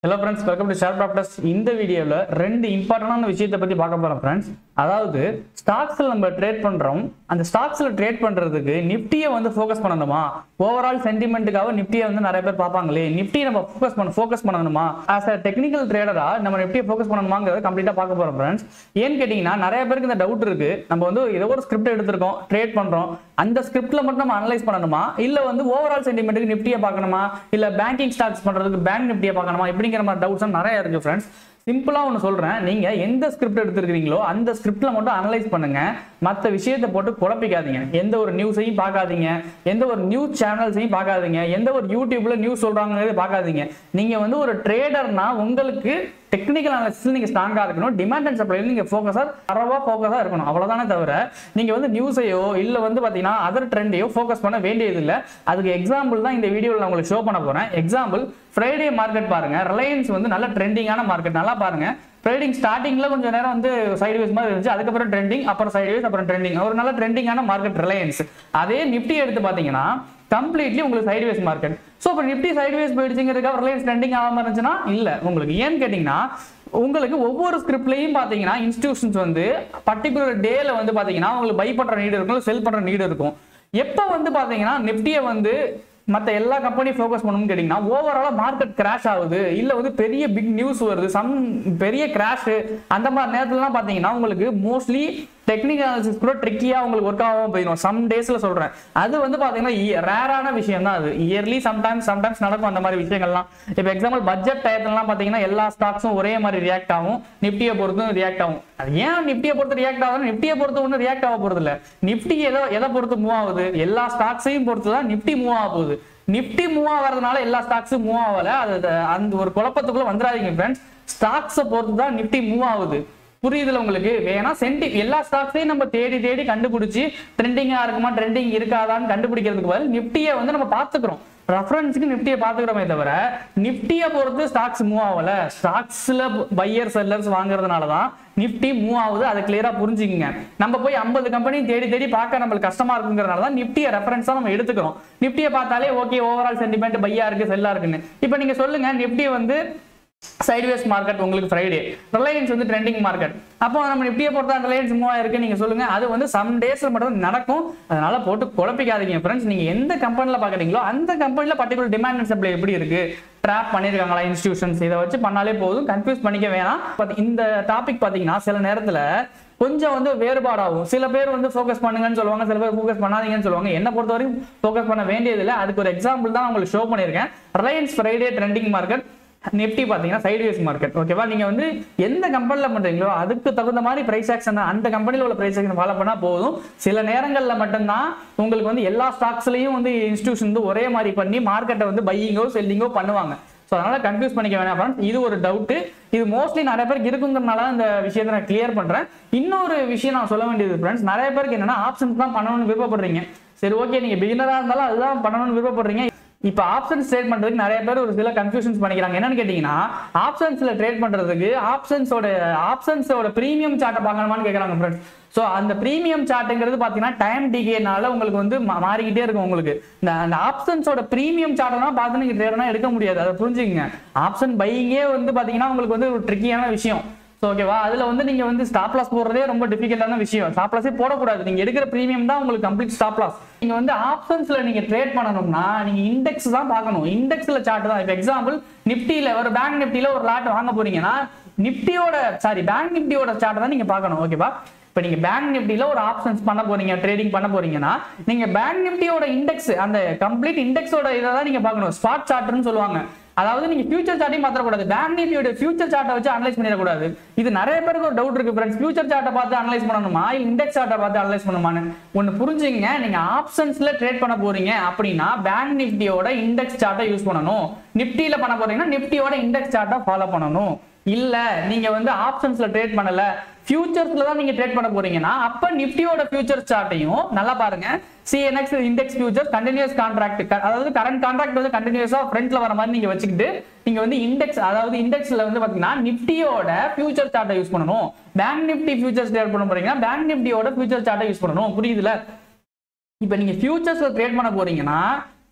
hello friends welcome to share profiters இந்த வீடியோவில் ரெண்டு இம்பார்ட்டண்டான விஷயத்தை பற்றி பார்க்க போகிறோம் ஃப்ரெண்ட்ஸ் அதாவது ஸ்டாக்ஸில் நம்ம ட்ரேட் பண்ணுறோம் அந்த ஸ்டாக்ஸில் ட்ரேட் பண்ணுறதுக்கு நிஃப்டியை வந்து ஃபோக்கஸ் பண்ணணுமா ஓவரால் சென்டிமெண்ட்டுக்காக நிஃப்டியை வந்து நிறைய பேர் பார்ப்பாங்களே நிஃப்டியை நம்ம ஃபோக்கஸ் பண்ண ஃபோக்கஸ் பண்ணணுமா ஆஸ் அ டெக்னிக்கல் ட்ரேடராக நம்ம நிஃப்டியை ஃபோக்கஸ் பண்ணணுமாங்கிறத கம்ப்ளீட்டாக பார்க்க போகிறோம் ஃப்ரெண்ட்ஸ் ஏன்னு கேட்டிங்கன்னா நிறைய பேருக்கு இந்த டவுட் இருக்கு நம்ம வந்து ஏதோ ஒரு ஸ்கிரிப்ட் எடுத்திருக்கோம் ட்ரேட் பண்ணுறோம் அந்த ஸ்கிரிப்ட்ல மட்டும் நம்ம அனலைஸ் பண்ணணுமா இல்லை வந்து ஓவரால் சென்டிமெண்ட்டுக்கு நிஃப்டியை பார்க்கணுமா இல்லை பேங்கிங் ஸ்டாக்ஸ் பண்ணுறதுக்கு பேங்க் நிஃப்டியை பார்க்கணுமா இப்படிங்கிற மாதிரி டவுட்ஸ் நிறைய இருக்கு ஃப்ரெண்ட்ஸ் சிம்பிளா ஒன்று சொல்றேன் நீங்க எந்த ஸ்கிரிப்ட் எடுத்துருக்கீங்களோ அந்த ஸ்கிரிப்ட்ல மட்டும் அனலைஸ் பண்ணுங்க மற்ற விஷயத்தை போட்டு குழப்பிக்காதீங்க எந்த ஒரு நியூஸையும் பார்க்காதீங்க எந்த ஒரு நியூஸ் சேனல்ஸையும் பார்க்காதீங்க எந்த ஒரு யூடியூப்ல நியூஸ் சொல்றாங்கிறத பார்க்காதீங்க நீங்க வந்து ஒரு ட்ரேடர்னா உங்களுக்கு டெக்னிக்கல் அனாலிசிஸ் நீங்க ஸ்ட்ராங்கா இருக்கணும் டிமாண்ட் அண்ட் சப்ளை நீங்க ஃபோக்கஸா தரவா ஃபோக்கஸா இருக்கணும் அவ்வளவுதானே தவிர நீங்க வந்து நியூஸையோ இல்ல வந்து பாத்தீங்கன்னா அதர் ட்ரெண்டையோ ஃபோக்கஸ் பண்ண வேண்டியது இல்ல அதுக்கு எக்ஸாம்பிள் தான் இந்த வீடியோவில் நான் உங்களுக்கு ஷோ பண்ண போறேன் எக்ஸாம்பிள் ஃப்ரைடே மார்க்கெட் பாருங்க ரிலையன்ஸ் வந்து நல்ல ட்ரெண்டிங்கான மார்க்கெட் நல்லா பாருங்க ட்ரேடிங் ஸ்டார்டிங்ல கொஞ்சம் நேரம் வந்து சைடுவேஸ் மாதிரி இருந்துச்சு அதுக்கப்புறம் ட்ரெண்டிங் அப்புறம் சைடுவேஸ் அப்புறம் ட்ரெண்டிங் ஒரு நல்ல ட்ரெண்டிங்கான மார்க்கெட் ரிலையன்ஸ் அதே நிப்டி எடுத்து பாத்தீங்கன்னா கம்ப்ளீட்லி உங்களுக்கு சைடுவேஸ் மார்க்கெட் ஸோ இப்போ நிப்டி சைடுவேஸ் போயிடுச்சுங்கிறதுக்காக ரிலையன்ஸ் ட்ரெண்டிங் ஆகாம இருந்துச்சுன்னா இல்ல உங்களுக்கு ஏன்னு கேட்டீங்கன்னா உங்களுக்கு ஒவ்வொரு ஸ்கிரிப்ட்லையும் பாத்தீங்கன்னா இன்ஸ்டிடியூஷன்ஸ் வந்து பர்டிகுலர் டேல வந்து பாத்தீங்கன்னா உங்களுக்கு பை பண்ற நீடு இருக்கும் செல் பண்ற நீடு இருக்கும் எப்போ வந்து பாத்தீங்கன்னா நிப்டியை வந்து மற்ற எல்லா கம்பெனியும் ஃபோக்கஸ் பண்ணணும்னு கேட்டிங்கன்னா ஓவராலாக மார்க்கெட் கிராஷ் ஆகுது இல்லை வந்து பெரிய பிக் நியூஸ் வருது சம் பெரிய கிராஷ் அந்த மாதிரி நேரத்துலலாம் பார்த்தீங்கன்னா உங்களுக்கு மோஸ்ட்லி டெக்னிக்கல் அனாலிசிஸ் கூட ட்ரிக்கியாக உங்களுக்கு ஒர்க் ஆகாமல் போயிடும் சம் டேஸில் சொல்கிறேன் அது வந்து பார்த்தீங்கன்னா ரேரான விஷயம் தான் அது இயர்லி சம்டைம்ஸ் சம்டைம்ஸ் நடக்கும் அந்த மாதிரி விஷயங்கள்லாம் இப்போ எக்ஸாம்பிள் பட்ஜெட் டயத்துலலாம் பார்த்தீங்கன்னா எல்லா ஸ்டாக்ஸும் ஒரே மாதிரி ரியாக்ட் ஆகும் நிப்டியை பொறுத்தும் ரியாக்ட் ஆகும் அது ஏன் நிப்டியை பொறுத்து ரியாக்ட் ஆகுது நிப்டியை பொறுத்து ஒன்றும் ரியாக்ட் ஆக போகிறது இல்லை நிப்டி எதை எதை பொறுத்து மூவ் ஆகுது எல்லா ஸ்டாக்ஸையும் பொறுத்து தான் நிப்டி மூவ் ஆக போகுது நிப்டி மூவ் ஆகிறதுனால எல்லா ஸ்டாக்ஸும் மூவ் ஆகல அது அந்த ஒரு குழப்பத்துக்குள்ள வந்துடாதீங்க ஃப்ரெண்ட்ஸ் ஸ்டாக்ஸை பொறுத்து தான் நிப்டி மூவ் ஆகுது புரியுதுல உங்களுக்கு வேணா சென்டி எல்லா ஸ்டாக்ஸையும் நம்ம தேடி தேடி கண்டுபிடிச்சு ட்ரெண்டிங்கா இருக்குமா ட்ரெண்டிங் இருக்காதான்னு கண்டுபிடிக்கிறதுக்கு பதில் நிப்டியை வந்து நம்ம பாத்துக்கிறோம் ரெஃபரன்ஸுக்கு நிப்டியை பாத்துக்கிறோமே தவிர நிப்டியை பொறுத்து ஸ்டாக்ஸ் மூவ் ஆகல ஸ்டாக்ஸ்ல பையர் செல்லர்ஸ் வாங்குறதுனால தான் நிப்டி மூவ் ஆகுது அதை கிளியரா புரிஞ்சுக்கங்க நம்ம போய் ஐம்பது கம்பெனி தேடி தேடி பார்க்க நம்மளுக்கு கஷ்டமா இருக்குங்கிறனால தான் நிப்டியை ரெஃபரன்ஸா நம்ம எடுத்துக்கிறோம் நிப்டியை பார்த்தாலே ஓகே ஓவரால் சென்டிமெண்ட் பையா இருக்கு செல்லா இருக்குன்னு இப்போ நீங்க சொல்லுங்க நிப்டி வந்து சைட்வேஸ் மார்க்கெட் உங்களுக்கு ஃப்ரைடே ரிலையன்ஸ் வந்து ட்ரெண்டிங் மார்க்கெட் அப்போ நம்ம நிப்டியை பொறுத்தா ரிலையன்ஸ் மூவ் ஆயிருக்கு நீங்க சொல்லுங்க அது வந்து சம் டேஸ்ல மட்டும் நடக்கும் அதனால போட்டு குழப்பிக்காதீங்க ஃப்ரெண்ட்ஸ் நீங்க எந்த கம்பெனில பாக்குறீங்களோ அந்த கம்பெனில பர்டிகுலர் டிமாண்ட் அண்ட் சப்ளை எப்படி இருக்கு ட்ராப் பண்ணிருக்காங்களா இன்ஸ்டிடியூஷன்ஸ் இதை வச்சு பண்ணாலே போதும் கன்ஃபியூஸ் பண்ணிக்க வேணாம் பட் இந்த டாபிக் பாத்தீங்கன்னா சில நேரத்துல கொஞ்சம் வந்து வேறுபாடாகும் சில பேர் வந்து ஃபோக்கஸ் பண்ணுங்கன்னு சொல்லுவாங்க சில பேர் ஃபோக்கஸ் பண்ணாதீங்கன்னு சொல்லுவாங்க என்ன பொறுத்த வரைக்கும் ஃபோக்கஸ் பண்ண வேண்டியதில்லை அதுக்கு ஒரு எக்ஸாம்பிள் தான் உங்களுக்கு ஷோ பண்ணியிருக்கேன் Reliance Friday trending market Nifty பார்த்தீங்கன்னா சைட்வேஸ் மார்க்கெட் ஓகேவா நீங்கள் வந்து எந்த கம்பெனியில் பண்ணுறீங்களோ அதுக்கு தகுந்த மாதிரி ப்ரைஸ் ஆக்ஷன் அந்த கம்பெனியில் உள்ள ப்ரைஸ் ஆக்ஷன் ஃபாலோ பண்ணால் போதும் சில நேரங்களில் மட்டும்தான் உங்களுக்கு வந்து எல்லா ஸ்டாக்ஸ்லையும் வந்து இன்ஸ்டியூஷன் வந்து ஒரே மாதிரி பண்ணி மார்க்கெட்டை வந்து பையிங்கோ செல்லிங்கோ பண்ணுவாங்க ஸோ அதனால கன்ஃபியூஸ் பண்ணிக்க வேணாம் ஃப்ரெண்ட்ஸ் இது ஒரு டவுட் இது மோஸ்ட்லி நிறைய பேருக்கு இருக்குங்கிறனால இந்த விஷயத்தை நான் கிளியர் பண்றேன் இன்னொரு விஷயம் நான் சொல்ல வேண்டியது ஃப்ரெண்ட்ஸ் நிறைய பேருக்கு என்னன்னா ஆப்ஷன்ஸ் தான் பண்ணணும்னு விருப்பப்படுறீங்க சரி ஓகே நீங்க பிகினரா இருந்தாலும் அதுதான் பண்ணணும்னு விருப்பப்படுறீங்க இப்போ ஆப்ஷன்ஸ் ட்ரேட் பண்றதுக்கு நிறைய பேர் ஒரு சில கன்ஃபியூஷன்ஸ் பண்ணிக்கிறாங்க என்னன்னு கேட்டீங்கன்னா ஆப்ஷன்ஸ்ல ட்ரேட் பண்றதுக்கு ஆப்ஷன்ஸோட ஆப்ஷன்ஸோட பிரீமியம் சார்ட்டை பார்க்கணுமான்னு கேட்கறாங்க ஃப்ரெண்ட்ஸ் ஸோ அந்த ப்ரீமியம் சார்ட்டுங்கிறது பார்த்தீங்கன்னா டைம் டிகேனால உங்களுக்கு வந்து மாறிக்கிட்டே இருக்கும் உங்களுக்கு இந்த அந்த ஆப்ஷன்ஸோட ப்ரீமியம் சார்ட்டெல்லாம் பார்த்து நீங்கள் ட்ரேடனா எடுக்க முடியாது அதை புரிஞ்சுக்கங்க ஆப்ஷன் பையிங்கே வந்து பார்த்தீங்கன்னா உங்களுக்கு வந்து ஒரு ட்ரிக்கியான விஷயம் ஸோ ஓகேவா அதில் வந்து நீங்கள் வந்து ஸ்டாப் லாஸ் போடுறதே ரொம்ப டிஃபிகல்ட்டான விஷயம் ஸ்டாப் லாஸே போடக்கூடாது நீங்கள் எடுக்கிற ப்ரீமியம் தான் உங்களுக்கு கம்ப்ளீட் ஸ்டாப் லாஸ் நீங்கள் வந்து ஆப்ஷன்ஸில் நீங்கள் ட்ரேட் பண்ணணும்னா நீங்கள் இண்டெக்ஸ் தான் பார்க்கணும் இண்டெக்ஸில் சார்ட் தான் இப்போ எக்ஸாம்பிள் நிப்டியில் ஒரு பேங்க் நிப்டியில் ஒரு லாட் வாங்க போறீங்கன்னா நிப்டியோட சாரி பேங்க் நிப்டியோட சார்ட் தான் நீங்கள் பார்க்கணும் ஓகேவா இப்போ நீங்க பேங்க் நிப்டில ஒரு ஆப்ஷன்ஸ் பண்ண போறீங்க ட்ரேடிங் பண்ண போறீங்கன்னா நீங்க பேங்க் நிப்டியோட இண்டெக்ஸ் அந்த கம்ப்ளீட் இண்டெக்ஸோட இதை தான் நீங்க பார்க்கணும் ஸ்பாட் சார்ட்னு சொல்லுவாங்க அதாவது நீங்க ஃபியூச்சர் சார்ட்டையும் மாத்தக்கூடாது பேங்க் நிப்டியோட ஃபியூச்சர் சார்ட்டை வச்சு அனலைஸ் பண்ணிடக்கூடாது இது நிறைய பேருக்கு ஒரு டவுட் இருக்கு ஃப்ரெண்ட்ஸ் ஃபியூச்சர் சார்ட்டை பார்த்து அனலைஸ் பண்ணணுமா இல்லை இண்டெக்ஸ் சார்ட்டை பார்த்து அனலைஸ் பண்ணணுமான்னு ஒன்று புரிஞ்சுங்க நீங்க ஆப்ஷன்ஸ்ல ட்ரேட் பண்ண போறீங்க அப்படின்னா பேங்க் நிப்டியோட இண்டெக்ஸ் சார்ட்டை யூஸ் பண்ணணும் நிப்டியில பண்ண போறீங்கன்னா நிப்டியோட இண்டெக்ஸ் சார்ட்டை ஃபாலோ பண்ணணும் இல்ல நீங்க வந்து ஆப்ஷன்ஸ்ல ட்ரேட் பண்ணல ஃபியூச்சர்ஸ்ல தான் நீங்க ட்ரேட் பண்ண போறீங்கன்னா அப்ப நிப்டியோட ஃபியூச்சர் சார்ட்டையும் நல்லா பாருங்க CNX index future continuous contract அதாவது கரண்ட் கான்ட்ராக்ட் வந்து கண்டினியூஸா ஃப்ரண்ட்ல வர மாதிரி நீங்க வச்சுக்கிட்டு நீங்க வந்து இண்டெக்ஸ் அதாவது இண்டெக்ஸ்ல வந்து பாத்தீங்கன்னா நிப்டியோட ஃபியூச்சர் சார்ட்டை யூஸ் பண்ணணும் பேங்க் நிப்டி ஃபியூச்சர்ஸ் ட்ரேட் பண்ண போறீங்கன்னா பேங்க் நிப்டியோட ஃபியூச்சர் சார்ட்டை யூஸ் பண்ணணும் புரியுதுல இப்போ நீங்க ஃபியூச்சர்ஸ்ல ட்ரேட் பண்ண போறீங்கன்னா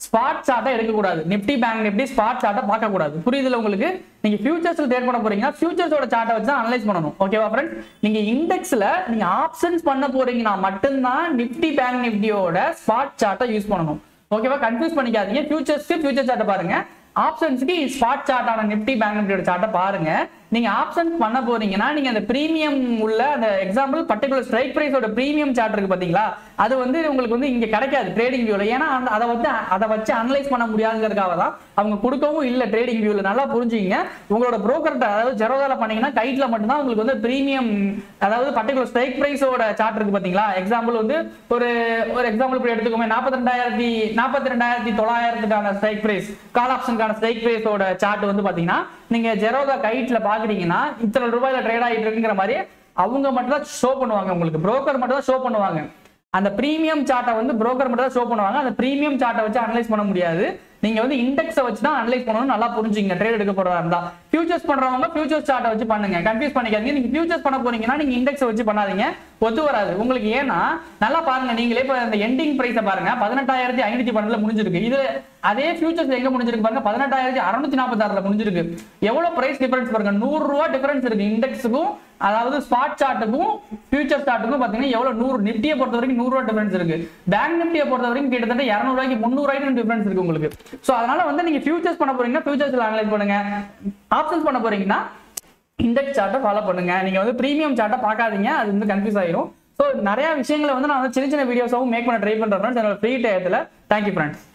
ஸ்பாட் சார்ட்டை எடுக்கக்கூடாது நிப்டி பேங்க் நிப்டி ஸ்பாட் சார்ட்டை பார்க்கக்கூடாது புரியுதுல உங்களுக்கு நீங்க ஃபியூச்சர்ஸ்ல ட்ரேட் பண்ண போறீங்கன்னா ஃபியூச்சர்ஸோட சார்ட்டை வச்சு அனலைஸ் பண்ணணும் ஓகேவா ஃப்ரெண்ட்ஸ் நீங்க இண்டெக்ஸ்ல நீங்க ஆப்ஷன்ஸ் பண்ண போறீங்கன்னா மட்டும்தான் நிப்டி பேங்க் நிப்டியோட ஸ்பாட் சார்ட்டை யூஸ் பண்ணணும் ஓகேவா கன்ஃபியூஸ் பண்ணிக்காதீங்க ஃபியூச்சர்ஸ்க்கு ஃபியூச்சர் சார்ட்டை பாருங்க ஆப்ஷன்ஸ்க்கு ஸ்பாட் சார்ட்டான நிப்டி பேங்க் நிப்டியோட சார்ட்டை பாருங்க நீங்க ஆப்ஷன்ஸ் பண்ண போறீங்கன்னா நீங்க அந்த பிரீமியம் உள்ள அந்த எக்ஸாம்பிள் பர்டிகுலர் ஸ்ட்ரைக் பிரைஸோட பிரீமியம் சார்ட் இருக்கு பாத்தீங்களா அது வந்து உங்களுக்கு வந்து இங்க கிடைக்காது ட்ரேடிங் வியூல ஏன்னா அந்த அதை வந்து அதை வச்சு அனலைஸ் பண்ண முடியாதுங்கிறதுக்காக தான் அவங்க கொடுக்கவும் இல்ல ட்ரேடிங் வியூல நல்லா புரிஞ்சுங்க உங்களோட புரோக்கர்ட்ட அதாவது ஜெரோதால பண்ணீங்கன்னா கைட்ல மட்டும்தான் உங்களுக்கு வந்து பிரீமியம் அதாவது பர்டிகுலர் ஸ்ட்ரைக் பிரைஸோட சார்ட் இருக்கு பாத்தீங்களா எக்ஸாம்பிள் வந்து ஒரு ஒரு எக்ஸாம்பிள் இப்படி எடுத்துக்கோமே நாற்பத்தி ரெண்டாயிரத்தி நாற்பத்தி ரெண்டாயிரத்தி தொள்ளாயிரத்துக்கான ஸ்ட்ரைக் பிரைஸ் கால் ஆப்ஷனுக்கான ஸ்ட்ரைக் பிரைஸோட சார்ட் வந்து பாத்தீங்கன்னா நீங்க ஜெரோதா கைட்ல பாக்குறீங்கன்னா இத்தனை ரூபாயில ட்ரேட் ஆகிட்டு இருக்குங்கிற மாதிரி அவங்க மட்டும் தான் ஷோ பண்ணுவாங்க உங்களுக்கு புரோக்கர் மட்டும் தான் ஷோ பண்ணுவாங்க அந்த பிரீமியம் சார்ட்டை வந்து புரோக்கர் மட்டும் தான் ஷோ பண்ணுவாங்க அந்த பிரீமியம் சார்ட்டை வச்சு அனலைஸ் பண்ண முடியாது நீங்க வந்து இண்டெக்ஸை வச்சு தான் அனலைஸ் பண்ணணும் நல்லா புரிஞ்சுங்க ட்ரேட் எடுக்க போறதா இருந்தா ஃபியூச்சர்ஸ் பண்றவங்க ஃபியூச்சர்ஸ் சார்ட்டை வச்சு பண்ணுங்க கன்ஃபியூஸ் பண்ணிக்காதீங்க நீங்க ஃபியூச்சர்ஸ் பண்ண போறீங்கன்னா நீங்க இண்டெக்ஸ் வச்சு பண்ணாதீங்க ஒத்து வராது உங்களுக்கு ஏன்னா நல்லா பாருங்க நீங்களே இப்ப இந்த எண்டிங் பிரைஸை பாருங்க பதினெட்டாயிரத்தி ஐநூத்தி பன்னெண்டுல முடிஞ்சிருக்கு இது அதே ஃபியூச்சர்ஸ் எங்க முடிஞ்சிருக்கு பாருங்க பதினெட்டாயிரத்தி அறுநூத்தி நாற்பத்தாறுல முடிஞ்சிருக்கு எவ்வளவு பிரைஸ் டிஃபரன்ஸ் பாருங்க நூறு ரூபா டிஃபரன்ஸ் இருக்கு இண்டெக்ஸுக்கும் அதாவது ஸ்பாட் சார்ட்டுக்கும் ஃபியூச்சர் சார்ட்டுக்கும் பாத்தீங்கன்னா எவ்வளவு நூறு நிப்டியை பொறுத்த வரைக்கும் நூறு ரூபா டிஃபரன்ஸ் இருக்கு பேங்க் நிப்டியை பொறுத்த வரைக்கும் கிட்டத்தட்ட இருநூறு ரூபாய்க்கு முந்நூறு ரூபாய்க்கு டிஃபரன்ஸ் இருக்கு உங்களுக்கு சோ அதனால வந்து நீங்க ஃபியூச்சர்ஸ் பண்ண போறீங்கன்னா ஃபியூச்சர்ஸ்ல அனலைஸ் பண்ணுங்க ஆப்ஷன்ஸ் பண்ண போறீங்கன்னா இண்டெக்ஸ் சார்ட்டை ஃபாலோ பண்ணுங்க நீங்க வந்து பிரீமியம் சார்ட்டை பார்க்காதீங்க அது வந்து கன்ஃபியூஸ் ஆயிரும் ஸோ நிறைய விஷயங்களை வந்து நான் வந்து சின்ன சின்ன வீடியோஸாகவும் மேக் பண்ண ட்ரை பண்றேன் என்னோட ஃப்ரீ டயத்துல தேங்க்யூ ஃப்ரெண்ட்ஸ்